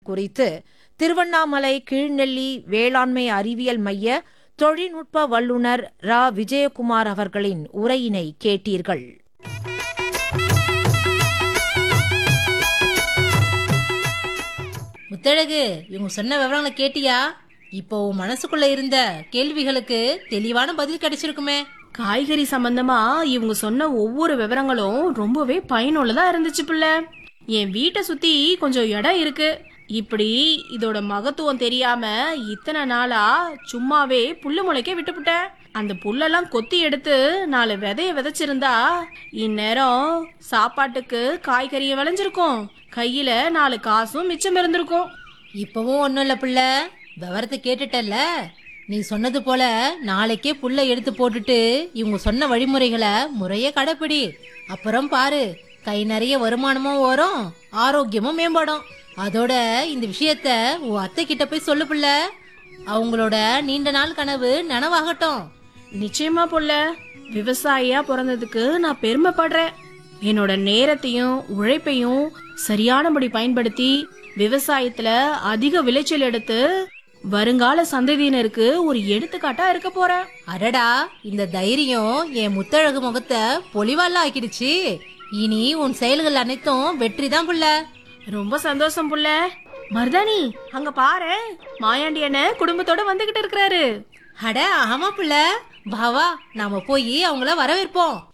குறித்து திருவண்ணாமலை கீழ்நெல்லி வேளாண்மை அறிவியல் மைய தொழில்நுட்ப வல்லுநர் ரா விஜயகுமார் அவர்களின் உரையினை கேட்டீர்கள் முத்தழகு இவங்க சொன்ன விவரங்களை கேட்டியா இப்போ உன் மனசுக்குள்ள இருந்த கேள்விகளுக்கு தெளிவான பதில் கிடைச்சிருக்குமே காய்கறி சம்பந்தமா இவங்க சொன்ன ஒவ்வொரு விவரங்களும் ரொம்பவே பயனுள்ளதா இருந்துச்சு புள்ள என் வீட்டை சுத்தி கொஞ்சம் இடம் இருக்கு இப்படி இதோட மகத்துவம் தெரியாம இத்தனை நாளா சும்மாவே புல்லு முளைக்க விட்டுப்புட்டேன் அந்த புல்லெல்லாம் கொத்தி எடுத்து நாலு விதைய விதைச்சிருந்தா இந்நேரம் சாப்பாட்டுக்கு காய்கறியும் விளைஞ்சிருக்கும் கையில நாலு காசும் மிச்சம் இருந்திருக்கும் இப்பவும் ஒண்ணும் இல்ல பிள்ளை விவரத்தை கேட்டுட்டல்ல நீ சொன்னது போல நாளைக்கே புல்ல எடுத்து போட்டுட்டு இவங்க சொன்ன வழிமுறைகளை முறையே கடைப்பிடி அப்புறம் பாரு கை நிறைய வருமானமும் வரும் ஆரோக்கியமும் மேம்படும் அதோட இந்த விஷயத்த உன் அத்தை கிட்ட போய் சொல்லு பிள்ளை அவங்களோட நீண்ட நாள் கனவு நனவாகட்டும் நிச்சயமா புள்ள விவசாயியா பிறந்ததுக்கு நான் பெருமைப்படுறேன் என்னோட நேரத்தையும் உழைப்பையும் சரியானபடி பயன்படுத்தி விவசாயத்துல அதிக விளைச்சல் எடுத்து வருங்கால சந்ததியினருக்கு ஒரு எடுத்துக்காட்டா இருக்க போறேன் அடடா இந்த தைரியம் என் முத்தழகு முகத்தை பொலிவால ஆக்கிடுச்சு இனி உன் செயல்கள் அனைத்தும் வெற்றிதான் புள்ள ரொம்ப சந்தோஷம் புள்ள மருதாணி அங்க பாரு மாயாண்டி அண்ணன் குடும்பத்தோட வந்துகிட்டு இருக்கிறாரு அட ஆமா புள்ள பாவா நாம போய் அவங்கள வரவேற்போம்